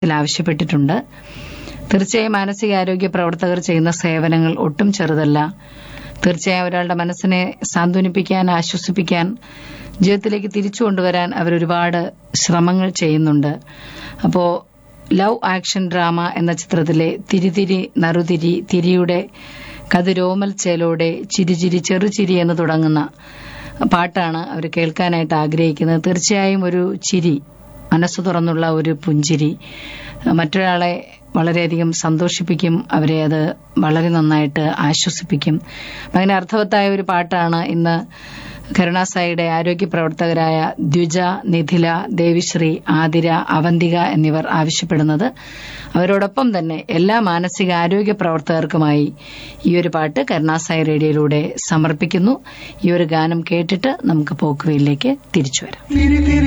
ഇതിൽ ആവശ്യപ്പെട്ടിട്ടുണ്ട് തീർച്ചയായും മാനസികാരോഗ്യ പ്രവർത്തകർ ചെയ്യുന്ന സേവനങ്ങൾ ഒട്ടും ചെറുതല്ല തീർച്ചയായും ഒരാളുടെ മനസ്സിനെ സാന്ത്വനിപ്പിക്കാൻ ആശ്വസിപ്പിക്കാൻ ജീവിതത്തിലേക്ക് തിരിച്ചു കൊണ്ടുവരാൻ അവർ ഒരുപാട് ശ്രമങ്ങൾ ചെയ്യുന്നുണ്ട് അപ്പോ ലവ് ആക്ഷൻ ഡ്രാമ എന്ന ചിത്രത്തിലെ തിരിതിരി നറുതിരി തിരിയുടെ കതിരോമൽ ചേലോടെ ചിരിചിരി ചെറുചിരി എന്ന് തുടങ്ങുന്ന പാട്ടാണ് അവർ കേൾക്കാനായിട്ട് ആഗ്രഹിക്കുന്നത് തീർച്ചയായും ഒരു ചിരി മനസ്സ് തുറന്നുള്ള ഒരു പുഞ്ചിരി മറ്റൊരാളെ വളരെയധികം സന്തോഷിപ്പിക്കും അവരെ അത് വളരെ നന്നായിട്ട് ആശ്വസിപ്പിക്കും അങ്ങനെ അർത്ഥവത്തായ ഒരു പാട്ടാണ് ഇന്ന് കരുണാസായിയുടെ ആരോഗ്യ പ്രവർത്തകരായ ദ്വിജ നിധില ദേവിശ്രീ ആതിര അവന്തിക എന്നിവർ ആവശ്യപ്പെടുന്നത് അവരോടൊപ്പം തന്നെ എല്ലാ മാനസിക ആരോഗ്യ പ്രവർത്തകർക്കുമായി ഈ ഒരു പാട്ട് കരുണാസായി റേഡിയോയിലൂടെ സമർപ്പിക്കുന്നു ഈ ഒരു ഗാനം കേട്ടിട്ട് നമുക്ക് പോക്കുവയിലേക്ക് തിരിച്ചു വരാം തിരി തിരി